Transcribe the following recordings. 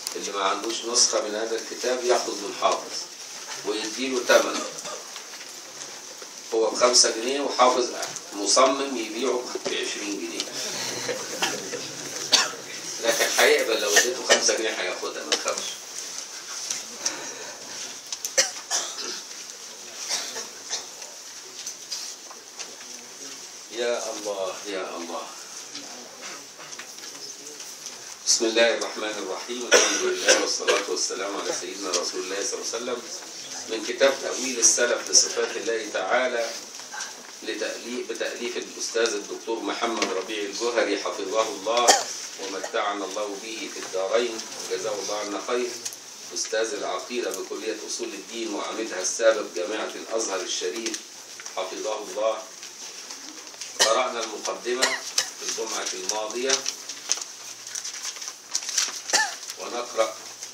اللي ما عندوش نسخة من هذا الكتاب ياخد من حافظ ويديله ثمن هو بخمسة جنيه وحافظ مصمم يبيعه بعشرين جنيه لكن هيقبل لو اديته خمسة جنيه هياخدها ما تخافش يا الله يا الله بسم الله الرحمن الرحيم الحمد لله والصلاة والسلام على سيدنا رسول الله صلى الله عليه وسلم من كتاب تأويل السلف لصفات الله تعالى لتأليف بتأليف الأستاذ الدكتور محمد ربيع الجوهري حفظه الله ومتعنا الله به في الدارين وجزاه الله عنا خير أستاذ العقيدة بكلية أصول الدين وعميدها السابق جامعة الأزهر الشريف حفظه الله قرأنا المقدمة في الجمعة الماضية ونقرأ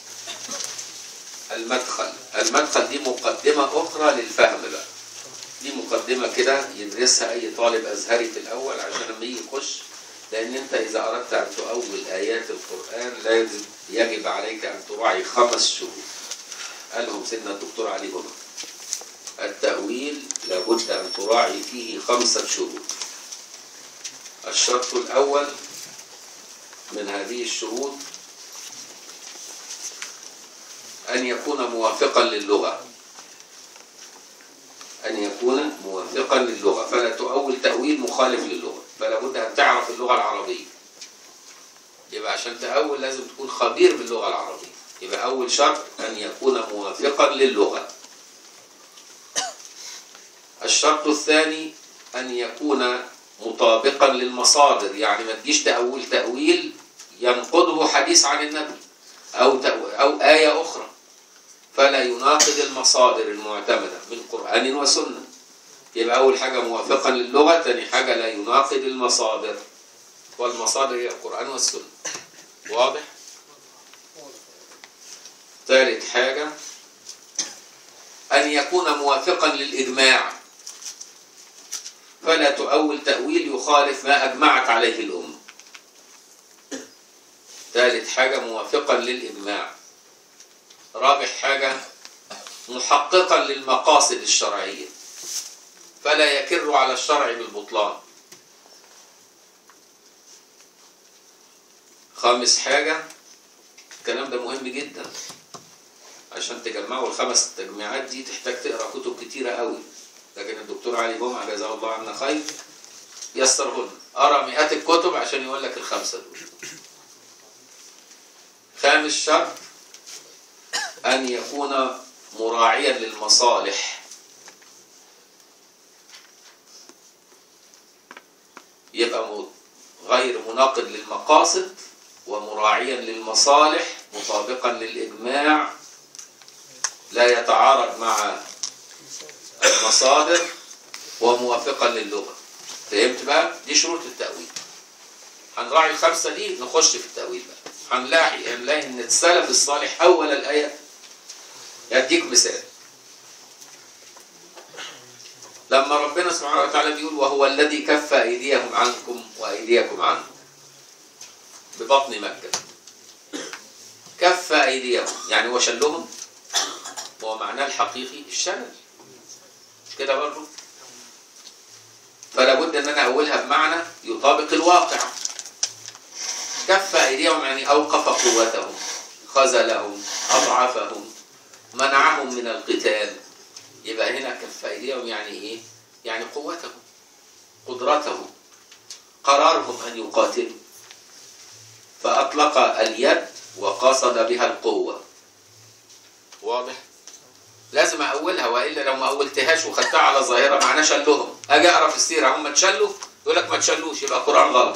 المدخل المدخل دي مقدمة أخرى للفهم بقى دي مقدمة كده يدرسها أي طالب أزهري في الأول عشان لما يجي يخش لأن أنت إذا أردت أن تؤول آيات القرآن لازم يجب عليك أن تراعي خمس شروط قالهم سيدنا الدكتور علي جمعة التأويل لابد أن تراعي فيه خمسة شروط الشرط الأول من هذه الشروط أن يكون موافقا للغة أن يكون موافقا للغة فلا تؤول تأويل مخالف للغة فلا بد أن تعرف اللغة العربية يبقى عشان تأول لازم تكون خبير باللغة العربية يبقى أول شرط أن يكون موافقا للغة الشرط الثاني أن يكون مطابقا للمصادر يعني ما تجيش تأول تأويل ينقضه حديث عن النبي أو أو آية أخرى فلا يناقض المصادر المعتمدة من قرآن وسنة يبقى أول حاجة موافقا للغة ثاني حاجة لا يناقض المصادر والمصادر هي القرآن والسنة واضح؟ ثالث حاجة أن يكون موافقا للإجماع فلا تؤول تأويل يخالف ما أجمعت عليه الأمة ثالث حاجة موافقا للإجماع رابع حاجة محققا للمقاصد الشرعية فلا يكر على الشرع بالبطلان خامس حاجة الكلام ده مهم جدا عشان تجمعوا الخمس تجميعات دي تحتاج تقرا كتب كتيرة قوي لكن الدكتور علي جمعة جزاه الله عنا خير يسرهن أرى مئات الكتب عشان يقول لك الخمسة دول خامس شرط أن يكون مراعيا للمصالح يبقى غير مناقض للمقاصد ومراعيا للمصالح مطابقا للإجماع لا يتعارض مع المصادر وموافقا للغة فهمت بقى؟ دي شروط التأويل هنراعي الخمسة دي نخش في التأويل بقى هنلاقي هنلاقي ان السلف الصالح اول الايه يديك مثال لما ربنا سبحانه وتعالى بيقول وهو الذي كف ايديهم عنكم وايديكم عنهم ببطن مكه كف ايديهم يعني هو شلهم هو معناه الحقيقي الشلل مش كده برضه فلا بد ان انا اولها بمعنى يطابق الواقع كف أيديهم يعني أوقف قوتهم خذلهم أضعفهم منعهم من القتال يبقى هنا كف أيديهم يعني إيه؟ يعني قوتهم قدرتهم قرارهم أن يقاتلوا فأطلق اليد وقصد بها القوة واضح؟ لازم أولها وإلا لو ما أولتهاش وخدتها على ظاهرة معناه شلهم أجي أقرأ في السيرة هم تشلوا يقول لك ما تشلوش يبقى القرآن غلط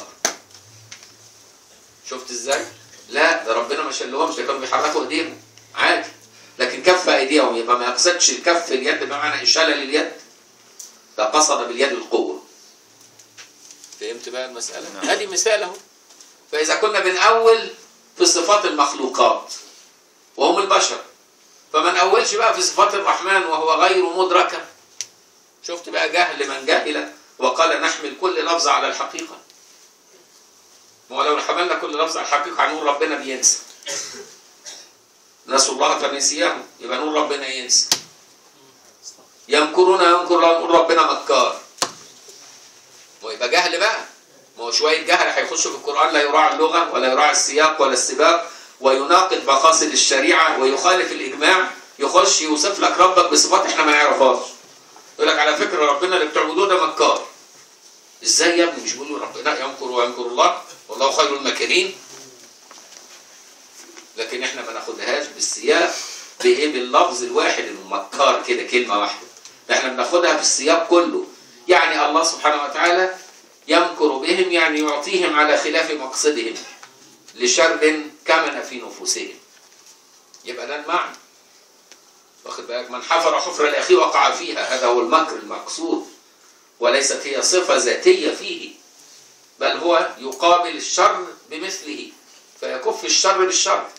شفت ازاي؟ لا ده ربنا ما شلهمش ده كانوا بيحركوا ايديهم عادي لكن كف ايديهم يبقى ما يقصدش الكف اليد بمعنى اشاله لليد ده قصد باليد القوه فهمت بقى المساله؟ نعم. ادي مثال اهو فاذا كنا بنأول في صفات المخلوقات وهم البشر فما نأولش بقى في صفات الرحمن وهو غير مدركه شفت بقى جهل من جهل وقال نحمل كل لفظ على الحقيقه ما هو لو حملنا كل لفظ على الحقيقة هنقول ربنا بينسى نسوا الله فنسيهم يبقى نقول ربنا ينسى يمكرون يمكر الله نقول ربنا مكار ويبقى جهل بقى ما هو شويه جهل هيخشوا في القران لا يراعي اللغه ولا يراعي السياق ولا السباق ويناقض مقاصد الشريعه ويخالف الاجماع يخش يوصف لك ربك بصفات احنا ما نعرفهاش يقول لك على فكره ربنا اللي بتعبدوه ده مكار ازاي يا ابني مش بيقولوا ربنا يمكر ويمكر الله والله خير الماكرين لكن احنا ما ناخدهاش بالسياق بايه باللفظ الواحد المكار كده كلمه واحده احنا بناخدها في السياق كله يعني الله سبحانه وتعالى يمكر بهم يعني يعطيهم على خلاف مقصدهم لشر كمن في نفوسهم يبقى ده المعنى واخد بالك من حفر حفر الاخي وقع فيها هذا هو المكر المقصود وليست هي صفه ذاتيه فيه بل هو يقابل الشر بمثله فيكف الشر بالشر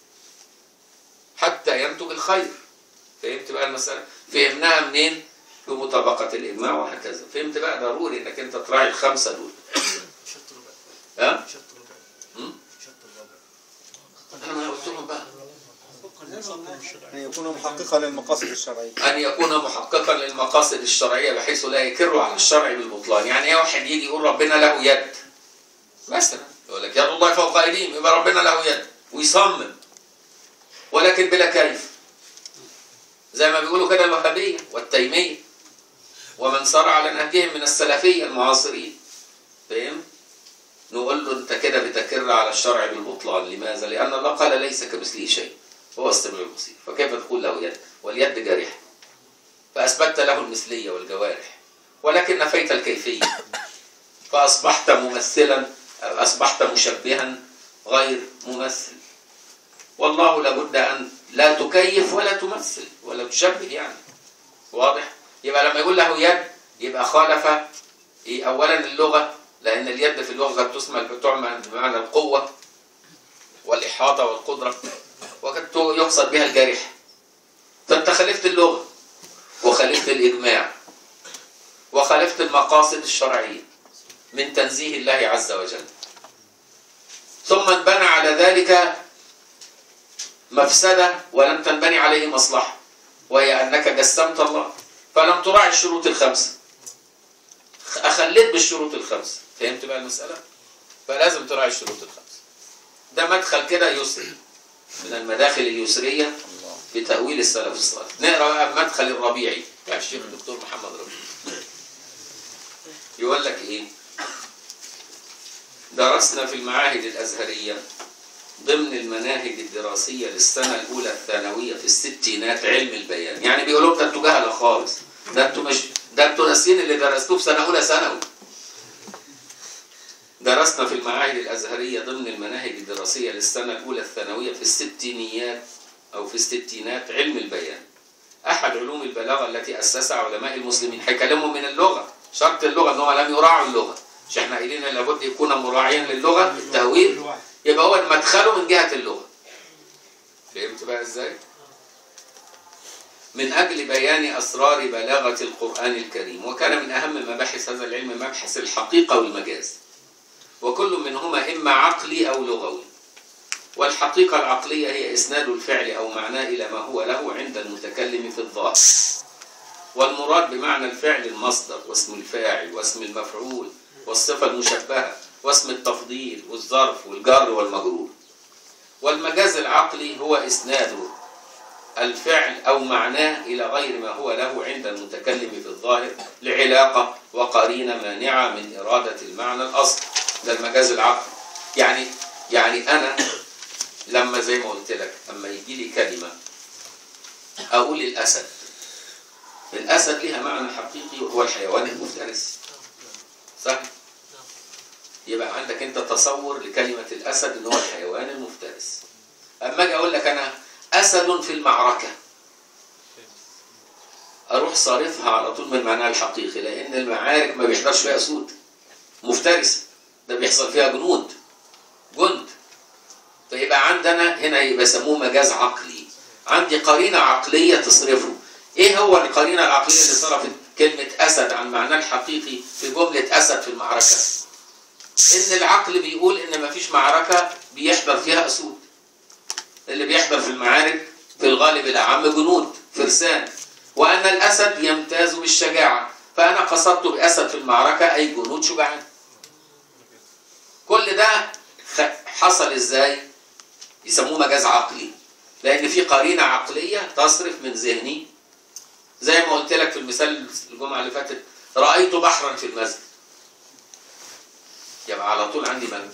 حتى ينتج الخير فهمت بقى المسألة فهمناها منين بمطابقة الإجماع وهكذا فهمت بقى ضروري إنك أنت تراعي الخمسة دول شط ربع ها شط ربع هم؟ شط الربع أنا ما قلت لهم بقى أن يكون محققا للمقاصد الشرعية أن يكون محققا للمقاصد الشرعية بحيث لا يكر على الشرع بالبطلان يعني إيه واحد يجي يقول ربنا له يد مثلا يقول لك يد الله فوق أيديهم يبقى ربنا له يد ويصمم ولكن بلا كيف زي ما بيقولوا كده الوهابية والتيمية ومن سار على نهجهم من السلفية المعاصرين فاهم؟ نقول له أنت كده بتكر على الشرع بالبطلان لماذا؟ لأن الله قال ليس كمثله شيء هو السميع البصير فكيف تقول له يد واليد جارحة فأثبتت له المثلية والجوارح ولكن نفيت الكيفية فأصبحت ممثلا أصبحت مشبها غير ممثل والله لابد أن لا تكيف ولا تمثل ولا تشبه يعني واضح يبقى لما يقول له يد يبقى خالف إيه أولا اللغة لأن اليد في اللغة قد تسمى تعمل بمعنى القوة والإحاطة والقدرة وقد يقصد بها الجارحة فأنت خالفت اللغة وخالفت الإجماع وخالفت المقاصد الشرعية من تنزيه الله عز وجل ثم انبنى على ذلك مفسدة ولم تنبني عليه مصلحة وهي أنك جسمت الله فلم تراعي الشروط الخمسة أخليت بالشروط الخمسة فهمت بقى المسألة؟ فلازم تراعي الشروط الخمسة ده مدخل كده يسري من المداخل اليسرية في تأويل السلف الصالح نقرأ بقى مدخل الربيعي بتاع الشيخ الدكتور محمد ربيع يقول لك إيه؟ درسنا في المعاهد الأزهرية ضمن المناهج الدراسية للسنة الأولى الثانوية في الستينات علم البيان يعني بيقولوا ده انتوا جهلة خالص ده انتوا مش ده انتوا ناسيين اللي درستوه في سنة أولى ثانوي درسنا في المعاهد الأزهرية ضمن المناهج الدراسية للسنة الأولى الثانوية في الستينيات أو في الستينات علم البيان أحد علوم البلاغة التي أسسها علماء المسلمين هيكلموا من اللغة شرط اللغة إن هم لم يراعوا اللغة مش احنا قايلين لابد يكون مراعيا للغة التأويل يبقى هو مدخله من جهة اللغة فهمت بقى ازاي؟ من أجل بيان أسرار بلاغة القرآن الكريم وكان من أهم مباحث هذا العلم مبحث الحقيقة والمجاز وكل منهما إما عقلي أو لغوي والحقيقة العقلية هي إسناد الفعل أو معناه إلى ما هو له عند المتكلم في الظاهر والمراد بمعنى الفعل المصدر واسم الفاعل واسم المفعول والصفة المشبهة واسم التفضيل والظرف والجر والمجرور والمجاز العقلي هو إسناد الفعل أو معناه إلى غير ما هو له عند المتكلم في الظاهر لعلاقة وقرينة مانعة من إرادة المعنى الأصل ده المجاز العقلي يعني يعني أنا لما زي ما قلت لك أما يجي لي كلمة أقول الأسد الأسد لها معنى حقيقي وهو الحيوان المفترس صح؟ يبقى عندك انت تصور لكلمة الأسد ان هو الحيوان المفترس أما أجي أقول لك أنا أسد في المعركة أروح صارفها على طول من معناها الحقيقي لأن المعارك ما بيحضرش فيها أسود مفترسة ده بيحصل فيها جنود جند فيبقى عندنا هنا يبقى يسموه مجاز عقلي عندي قرينة عقلية تصرفه ايه هو القرينة العقلية اللي صرفت كلمة أسد عن معناه الحقيقي في جملة أسد في المعركة ان العقل بيقول ان مفيش معركة بيحضر فيها اسود اللي بيحضر في المعارك في الغالب الأعم جنود فرسان وأن الأسد يمتاز بالشجاعة فأنا قصدت بأسد في المعركة أي جنود شجعان كل ده خ- حصل إزاي يسموه مجاز عقلي لأن في قرينة عقلية تصرف من ذهني زي ما قلت لك في المثال الجمعة اللي فاتت رأيت بحرا في المسجد يبقى على طول عندي من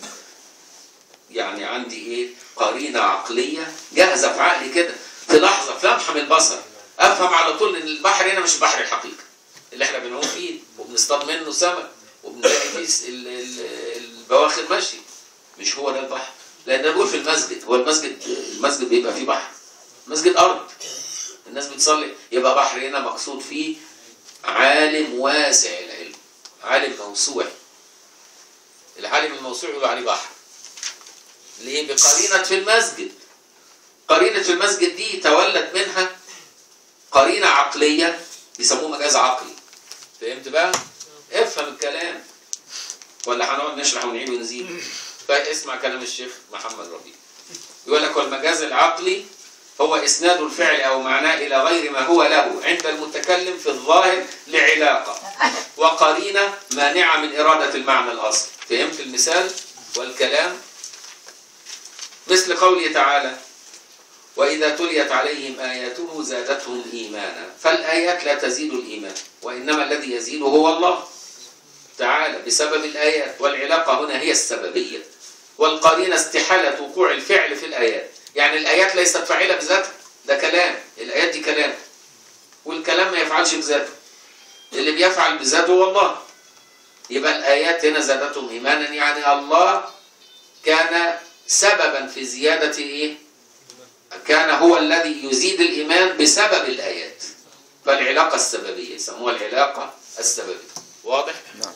يعني عندي ايه قرينة عقلية جاهزة في عقلي كده في لحظة في لمحة من البصر افهم على طول ان البحر هنا مش بحر الحقيقة اللي احنا بنعوم فيه وبنصطاد منه سمك وبنلاقي فيه س- ال- ال- البواخر ماشية مش هو ده البحر لان ده بقول في المسجد هو المسجد المسجد بيبقى فيه بحر مسجد ارض الناس بتصلي يبقى بحر هنا مقصود فيه عالم واسع العلم عالم موسوعي العالم الموسوعي يقول عليه بحر ليه بقرينة في المسجد قرينة في المسجد دي تولد منها قرينة عقلية بيسموه مجاز عقلي فهمت بقى؟ افهم الكلام ولا هنقعد نشرح ونعيد ونزيد فاسمع كلام الشيخ محمد ربيع يقول لك والمجاز العقلي هو إسناد الفعل أو معناه إلى غير ما هو له عند المتكلم في الظاهر لعلاقة وقرينة مانعة من إرادة المعنى الأصلي فهمت المثال والكلام مثل قوله تعالى وإذا تليت عليهم آياته زادتهم إيمانا فالآيات لا تزيد الإيمان وإنما الذي يزيد هو الله تعالى بسبب الآيات والعلاقة هنا هي السببية والقرينة استحالة وقوع الفعل في الآيات يعني الآيات ليست فاعلة بذاتها ده كلام الآيات دي كلام والكلام ما يفعلش بذاته اللي بيفعل بذاته هو الله يبقى الآيات هنا زادتهم إيمانا يعني الله كان سببا في زيادة إيه؟ كان هو الذي يزيد الإيمان بسبب الآيات فالعلاقة السببية يسموها العلاقة السببية واضح؟ نعم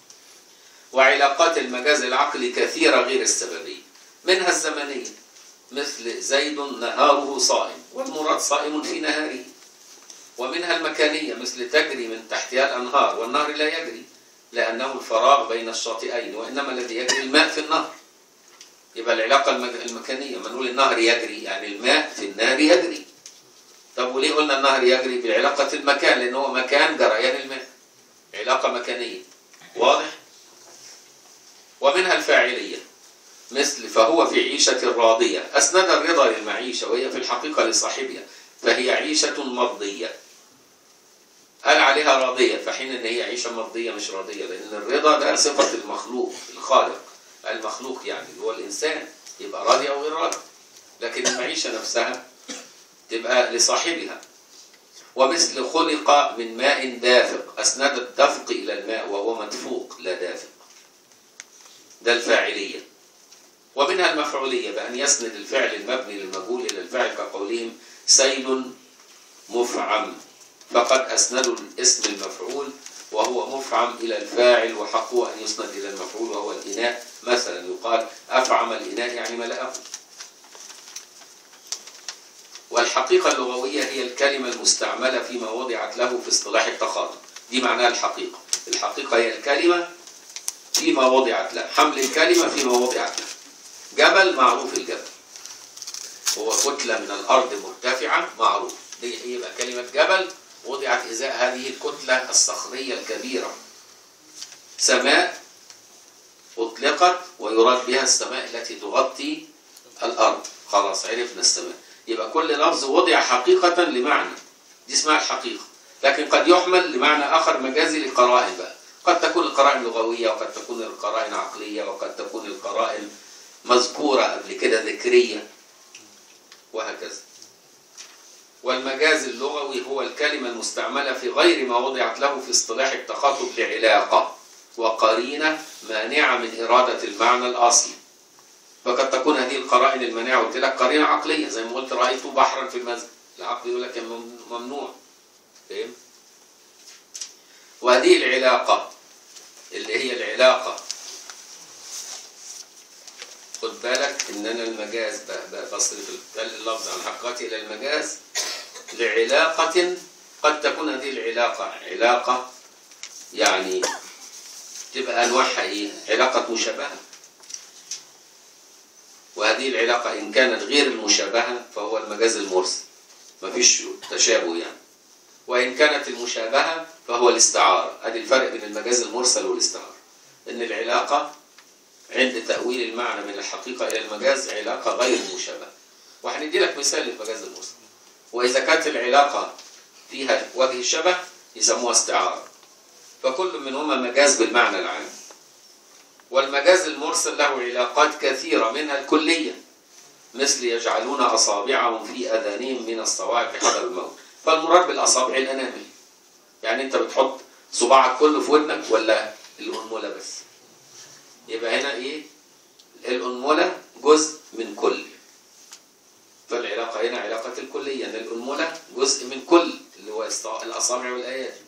وعلاقات المجاز العقلي كثيرة غير السببية منها الزمنية مثل زيد نهاره صائم والمراد صائم في نهاره ومنها المكانية مثل تجري من تحتها الأنهار والنهر لا يجري لأنه الفراغ بين الشاطئين وإنما الذي يجري الماء في النهر يبقى العلاقة المج- المكانية ما نقول النهر يجري يعني الماء في النهر يجري طب وليه قلنا النهر يجري بعلاقة المكان لأن هو مكان جريان الماء علاقة مكانية واضح ومنها الفاعلية مثل فهو في عيشة راضية أسند الرضا للمعيشة وهي في الحقيقة لصاحبها فهي عيشة مرضية قال عليها راضية فحين ان هي عيشة مرضية مش راضية لأن الرضا ده صفة المخلوق الخالق المخلوق يعني اللي هو الإنسان يبقى راضي أو غير راضي لكن المعيشة نفسها تبقى لصاحبها ومثل خلق من ماء دافق أسند الدفق إلى الماء وهو مدفوق لا دافق ده الفاعلية ومنها المفعولية بأن يسند الفعل المبني للمجهول إلى الفاعل كقولهم سيل مفعم فقد أسندوا الاسم المفعول وهو مفعم إلى الفاعل وحقه أن يسند إلى المفعول وهو الإناء مثلا يقال أفعم الإناء يعني ملأه والحقيقة اللغوية هي الكلمة المستعملة فيما وضعت له في اصطلاح التخاطب دي معناها الحقيقة الحقيقة هي الكلمة فيما وضعت له حمل الكلمة فيما وضعت له جبل معروف الجبل هو كتلة من الأرض مرتفعة معروف دي يبقى كلمة جبل وضعت إزاء هذه الكتلة الصخرية الكبيرة سماء أطلقت ويراد بها السماء التي تغطي الأرض خلاص عرفنا السماء يبقى كل لفظ وضع حقيقة لمعنى دي اسمها الحقيقة لكن قد يحمل لمعنى آخر مجازي لقرائن بقى قد تكون القرائن لغوية وقد تكون القرائن عقلية وقد تكون القرائن مذكورة قبل كده ذكرية وهكذا والمجاز اللغوي هو الكلمة المستعملة في غير ما وضعت له في اصطلاح التخاطب لعلاقة وقرينة مانعة من إرادة المعنى الأصلي فقد تكون هذه القرائن المانعة قلت لك قرينة عقلية زي ما قلت رأيت بحرا في المسجد العقل يقول لك ممنوع فاهم وهذه العلاقة اللي هي العلاقة خد بالك ان انا المجاز ب- ب- بصرف اللفظ عن حقيقته الى المجاز لعلاقة قد تكون هذه العلاقة علاقة يعني تبقى انواعها ايه؟ علاقة مشابهة وهذه العلاقة إن كانت غير المشابهة فهو المجاز المرسل مفيش تشابه يعني وإن كانت المشابهة فهو الاستعارة ادي الفرق بين المجاز المرسل والاستعارة إن العلاقة عند تأويل المعنى من الحقيقة إلى المجاز علاقة غير مشابهة وهندي لك مثال للمجاز المرسل وإذا كانت العلاقة فيها وجه الشبه يسموها استعارة فكل منهما مجاز بالمعنى العام والمجاز المرسل له علاقات كثيرة منها الكلية مثل يجعلون أصابعهم في أذانهم من الصواعق حذر الموت فالمراد بالأصابع الأنامل يعني أنت بتحط صباعك كله في ودنك ولا الأنملة بس يبقى هنا إيه الأنملة جزء من كل فالعلاقة هنا علاقة الكلية أن الأنملة جزء من كل اللي هو الص- الأصابع والأيادي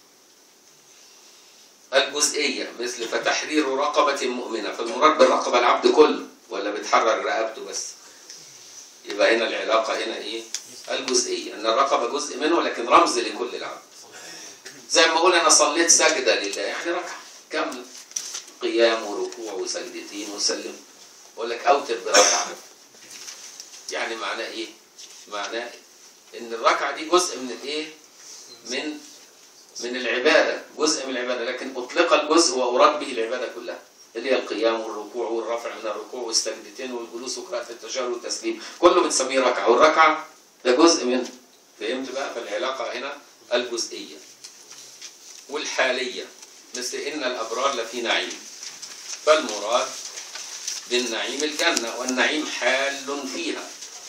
الجزئية مثل فتحرير رقبة مؤمنة فالمراد بالرقبة العبد كله ولا بتحرر رقبته بس يبقى هنا العلاقة هنا إيه الجزئية أن الرقبة جزء منه لكن رمز لكل العبد زي ما أقول أنا صليت سجدة لله يعني ركعة كاملة قيام وركوع وسجدتين وسلم أقول لك أوتر بركعة يعني معناه إيه؟ معناه إن الركعة دي جزء من الإيه؟ من من العبادة جزء من العبادة لكن أطلق الجزء وأراد به العبادة كلها اللي هي القيام والركوع والرفع من الركوع والسجدتين والجلوس وقراءة التشهد والتسليم كله بنسميه ركعة والركعة ده جزء منه فهمت بقى فالعلاقة هنا الجزئية والحالية مثل إن الأبرار لفي نعيم فالمراد بالنعيم الجنة والنعيم حال فيها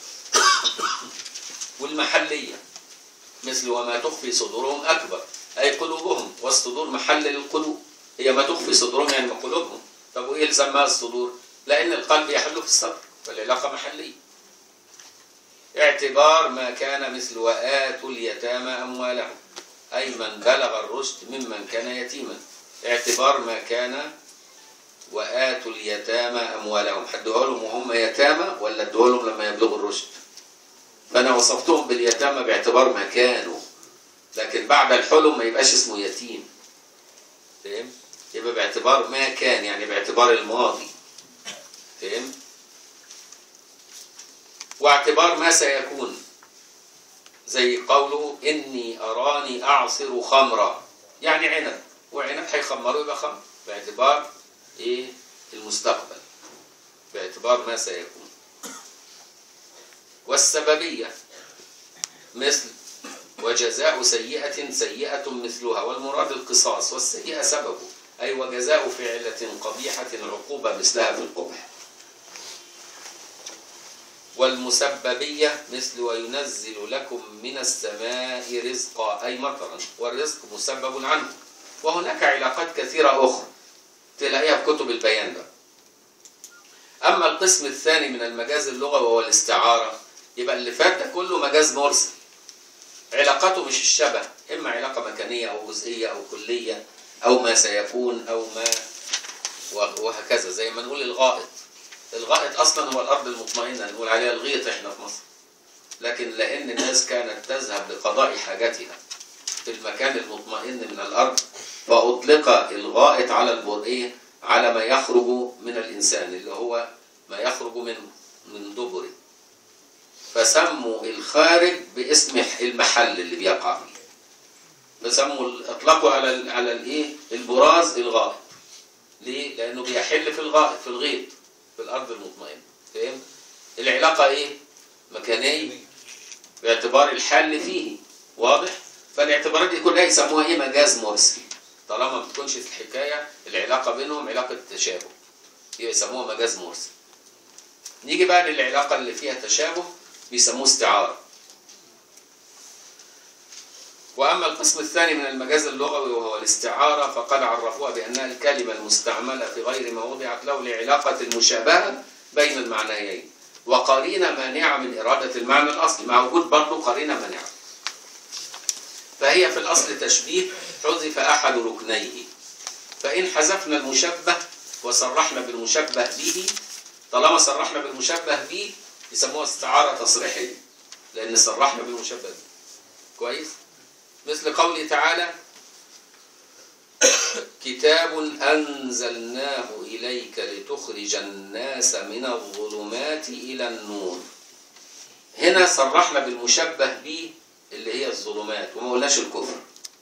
والمحلية مثل وما تخفي صدورهم أكبر أي قلوبهم والصدور محل للقلوب هي ما تخفي صدورهم يعني ما قلوبهم طب وإيه اللي سماها الصدور؟ لأن القلب يحل في الصدر فالعلاقة محلية اعتبار ما كان مثل وآتوا اليتامى أموالهم أي من بلغ الرشد ممن كان يتيما اعتبار ما كان وآتوا اليتامى أموالهم حدوها لهم وهم يتامى ولا ادوها لهم لما يبلغوا الرشد فأنا وصفتهم باليتامى باعتبار ما كانوا لكن بعد الحلم ما يبقاش اسمه يتيم فاهم؟ يبقى باعتبار ما كان يعني باعتبار الماضي فاهم؟ واعتبار ما سيكون زي قوله إني أراني أعصر خمرا يعني عنب وعنب هيخمره يبقى خمر باعتبار إيه المستقبل باعتبار ما سيكون والسببية مثل وجزاء سيئة سيئة مثلها والمراد القصاص والسيئة سببه أي وجزاء فعلة قبيحة عقوبة مثلها في القبح والمسببية مثل وينزل لكم من السماء رزقا أي مطرا والرزق مسبب عنه وهناك علاقات كثيرة أخرى تلاقيها في كتب البيان بقى أما القسم الثاني من المجاز اللغوي وهو الاستعارة يبقى اللي فات ده كله مجاز مرسل علاقته مش الشبه إما علاقة مكانية أو جزئية أو كلية أو ما سيكون أو ما وهكذا زي ما نقول الغائط الغائط أصلا هو الأرض المطمئنة نقول عليها الغيط إحنا في مصر لكن لأن الناس كانت تذهب لقضاء حاجتها في المكان المطمئن من الأرض فأطلق الغائط على البرئية على ما يخرج من الإنسان اللي هو ما يخرج من من دبره فسموا الخارج باسم المحل اللي بيقع فيه فسموا اطلقوا على ال على الايه البراز الغائط ليه لانه بيحل في الغائط في الغيط في الارض المطمئنه فاهم العلاقه ايه مكانيه باعتبار الحل فيه واضح فالاعتبارات دي كلها يسموها ايه مجاز مرسل طالما ما بتكونش في الحكايه العلاقه بينهم علاقه تشابه يسموها مجاز مرسل نيجي بقى للعلاقه اللي فيها تشابه بيسموه استعاره وأما القسم الثاني من المجاز اللغوي وهو الاستعارة فقد عرفوها بأنها الكلمة المستعملة في غير ما وضعت له لعلاقة المشابهة بين المعنيين وقرينة مانعة من إرادة المعنى الأصلي مع وجود برضه قرينة مانعة فهي في الأصل تشبيه حذف أحد ركنيه فإن حذفنا المشبه وصرحنا بالمشبه به طالما صرحنا بالمشبه به يسموها استعارة تصريحية لأن صرحنا بالمشبه به كويس؟ مثل قوله تعالى كتاب أنزلناه إليك لتخرج الناس من الظلمات إلى النور هنا صرحنا بالمشبه به اللي هي الظلمات وما قلناش الكفر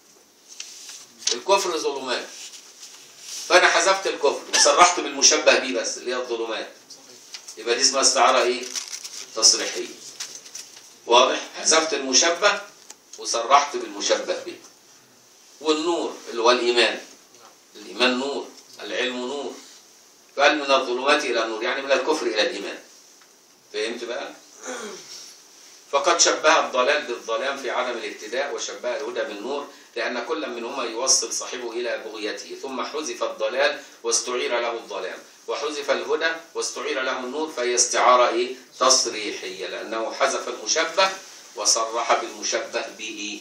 الكفر ظلمات فانا حذفت الكفر وصرحت بالمشبه به بس اللي هي الظلمات يبقى دي اسمها استعاره ايه تصريحيه واضح حذفت المشبه وصرحت بالمشبه به والنور اللي هو الايمان الايمان نور العلم نور قال من الظلمات الى النور يعني من الكفر الى الايمان فهمت بقى فقد شبه الضلال بالظلام في عدم الاهتداء وشبه الهدى بالنور لأن كل منهما يوصل صاحبه إلى بغيته ثم حذف الضلال واستعير له الظلام وحذف الهدى واستعير له النور فهي استعارة إيه؟ تصريحية لأنه حذف المشبه وصرح بالمشبه به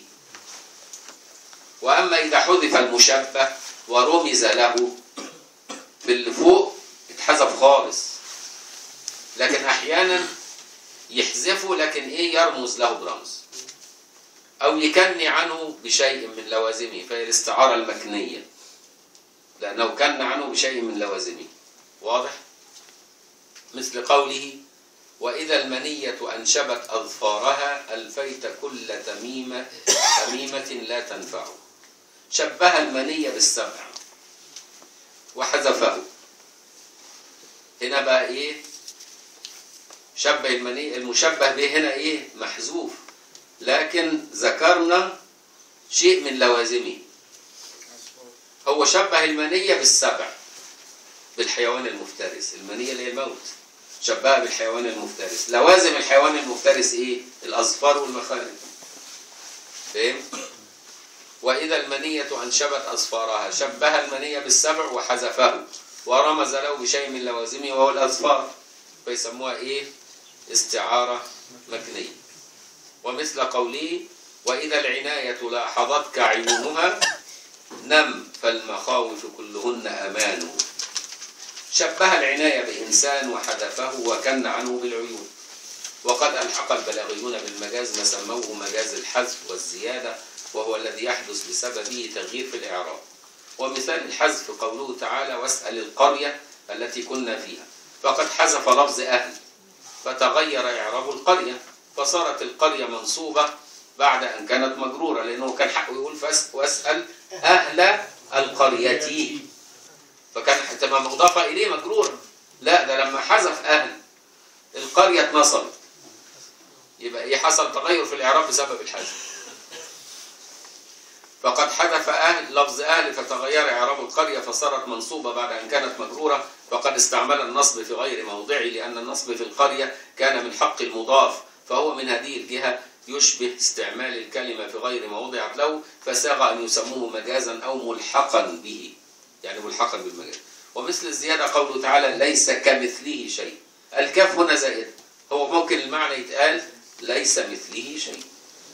وأما إذا حذف المشبه ورمز له في اللي فوق اتحذف خالص لكن أحيانا يحذفه لكن إيه يرمز له برمز أو يكني عنه بشيء من لوازمه فهي الاستعارة المكنية لأنه كن عنه بشيء من لوازمه واضح؟ مثل قوله وإذا المنية أنشبت أظفارها ألفيت كل تميمة تميمة لا تنفع شبه المنية بالسبع وحذفه هنا بقى إيه شبه المني المشبه به هنا إيه محذوف لكن ذكرنا شيء من لوازمه هو شبه المنية بالسبع بالحيوان المفترس المنية اللي هي الموت شبهها بالحيوان المفترس لوازم الحيوان المفترس ايه الاظفار والمخارج فاهم واذا المنية انشبت اظفارها شبه المنية بالسبع وحذفه ورمز له بشيء من لوازمه وهو الاظفار فيسموها ايه استعارة مكنية ومثل قوله وإذا العناية لاحظتك عيونها نم فالمخاوف كلهن أمان شبه العناية بإنسان وحذفه وكن عنه بالعيون وقد ألحق البلاغيون بالمجاز ما سموه مجاز الحذف والزيادة وهو الذي يحدث بسببه تغيير في الإعراب ومثال الحذف قوله تعالى واسأل القرية التي كنا فيها فقد حذف لفظ أهل فتغير إعراب القرية فصارت القرية منصوبة بعد أن كانت مجرورة لأنه كان حقه يقول فاس- واسأل أهل القرية فكان حتى ما مضافة إليه مجرورة لا ده لما حذف أهل القرية اتنصبت يبقى إيه حصل تغير في الإعراب بسبب الحذف فقد حذف أهل لفظ أهل فتغير إعراب القرية فصارت منصوبة بعد أن كانت مجرورة وقد استعمل النصب في غير موضعه لأن النصب في القرية كان من حق المضاف فهو من هذه الجهة يشبه استعمال الكلمة في غير موضع له فساغ أن يسموه مجازا أو ملحقا به يعني ملحقا بالمجاز ومثل الزيادة قوله تعالى ليس كمثله شيء الكاف هنا زائد هو ممكن المعنى يتقال ليس مثله شيء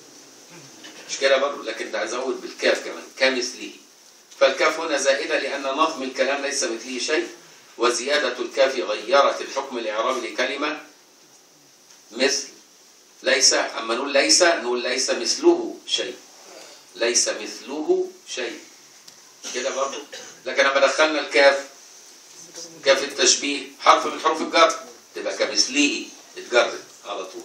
مش كده برضه لكن ده زود بالكاف كمان كمثله فالكاف هنا زائدة لأن نظم الكلام ليس مثله شيء وزيادة الكاف غيرت الحكم الإعرابي لكلمة مثل ليس أما نقول ليس نقول ليس مثله شيء ليس مثله شيء كده برضه لكن لما دخلنا الكاف كاف التشبيه حرف من حروف الجر تبقى كمثله اتجرد على طول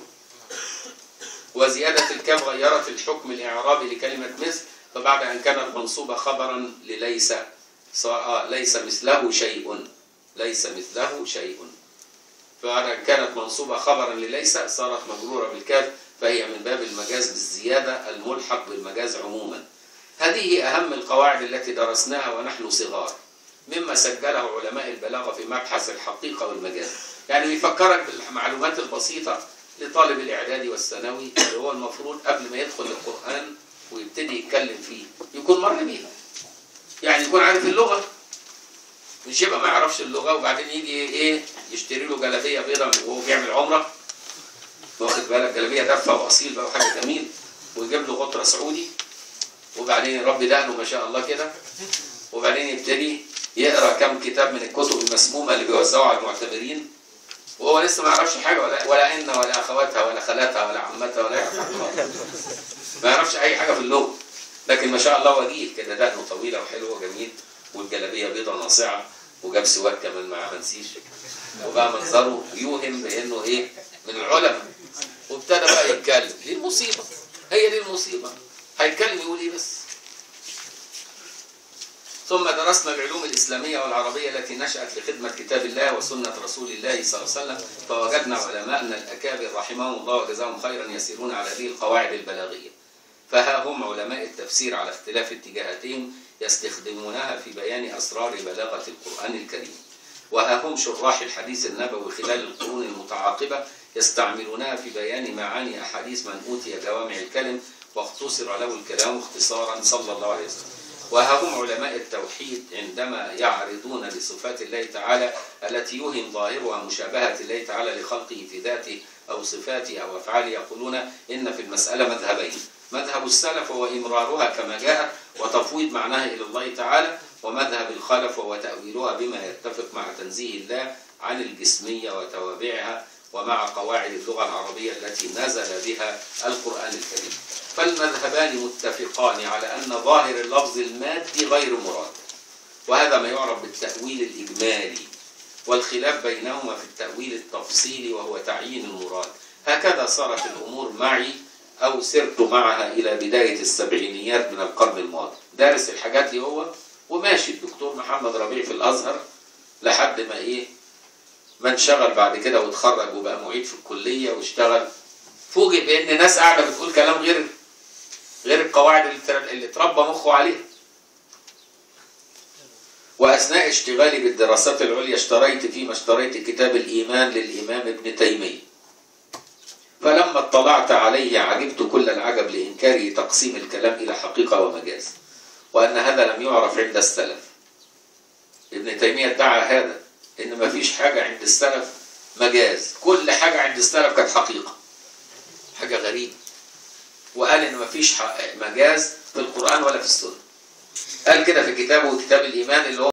وزيادة الكاف غيرت الحكم الإعرابي لكلمة مثل فبعد أن كانت منصوبة خبرا لليس صار ليس مثله شيء ليس مثله شيء فبعد أن كانت منصوبة خبرا لليس صارت مجرورة بالكاف فهي من باب المجاز بالزيادة الملحق بالمجاز عموما هذه أهم القواعد التي درسناها ونحن صغار مما سجله علماء البلاغة في مبحث الحقيقة والمجاز يعني بيفكرك بالمعلومات البسيطة لطالب الإعدادي والثانوي اللي هو المفروض قبل ما يدخل القرآن ويبتدي يتكلم فيه يكون مر بيها يعني يكون عارف اللغة مش يبقى ما يعرفش اللغة وبعدين يجي ايه يشتري له جلابية بيضاء وهو بيعمل عمرة واخد بالك جلابية دفة وأصيل بقى وحاجة جميل ويجيب له غطرة سعودي وبعدين يربي دقنه ما شاء الله كده وبعدين يبتدي يقرا كم كتاب من الكتب المسمومه اللي بيوزعوها على المعتبرين وهو لسه ما يعرفش حاجه ولا ولا ان ولا اخواتها ولا خالاتها ولا عمتها ولا اي حاجه خالص. ما يعرفش اي حاجه في اللغه لكن ما شاء الله وجيه كده دقنه طويله وحلوه وجميل والجلابيه بيضه ناصعه وجاب سواك كمان معاه ما نسيش وبقى منظره يوهم بانه ايه من العلماء وابتدى بقى يتكلم دي المصيبة هي دي المصيبة هيتكلم يقول ايه بس ثم درسنا العلوم الإسلامية والعربية التي نشأت لخدمة كتاب الله وسنة رسول الله صلى الله عليه وسلم فوجدنا علماءنا الأكابر رحمهم الله وجزاهم خيرا يسيرون على هذه القواعد البلاغية فها هم علماء التفسير على اختلاف اتجاهاتهم يستخدمونها في بيان أسرار بلاغة القرآن الكريم وها هم شراح الحديث النبوي خلال القرون المتعاقبة يستعملونها في بيان معاني أحاديث من أوتي جوامع الكلم واختصر له الكلام اختصارا صلى الله عليه وسلم وها هم علماء التوحيد عندما يعرضون لصفات الله تعالى التي يوهم ظاهرها مشابهة الله تعالى لخلقه في ذاته أو صفاته أو أفعاله يقولون إن في المسألة مذهبين مذهب السلف هو إمرارها كما جاءت وتفويض معناها إلى الله تعالى ومذهب الخلف وهو تأويلها بما يتفق مع تنزيه الله عن الجسمية وتوابعها ومع قواعد اللغة العربية التي نزل بها القرآن الكريم فالمذهبان متفقان على أن ظاهر اللفظ المادي غير مراد وهذا ما يعرف بالتأويل الإجمالي والخلاف بينهما في التأويل التفصيلي وهو تعيين المراد هكذا صارت الأمور معي أو سرت معها إلى بداية السبعينيات من القرن الماضي دارس الحاجات دي هو وماشي الدكتور محمد ربيع في الأزهر لحد ما إيه ما انشغل بعد كده واتخرج وبقى معيد في الكلية واشتغل فوجئ بأن ناس قاعدة بتقول كلام غير غير القواعد اللي تر- اللي اتربى مخه عليها وأثناء اشتغالي بالدراسات العليا اشتريت فيما اشتريت كتاب الإيمان للإمام ابن تيمية فلما اطلعت عليه عجبت كل العجب لإنكاره تقسيم الكلام إلى حقيقة ومجاز وأن هذا لم يعرف عند السلف ابن تيمية ادعى هذا إن مفيش حاجة عند السلف مجاز كل حاجة عند السلف كانت حقيقة حاجة غريبة وقال إن مفيش ح- مجاز في القرآن ولا في السنة قال كده في كتابه كتاب الإيمان اللي هو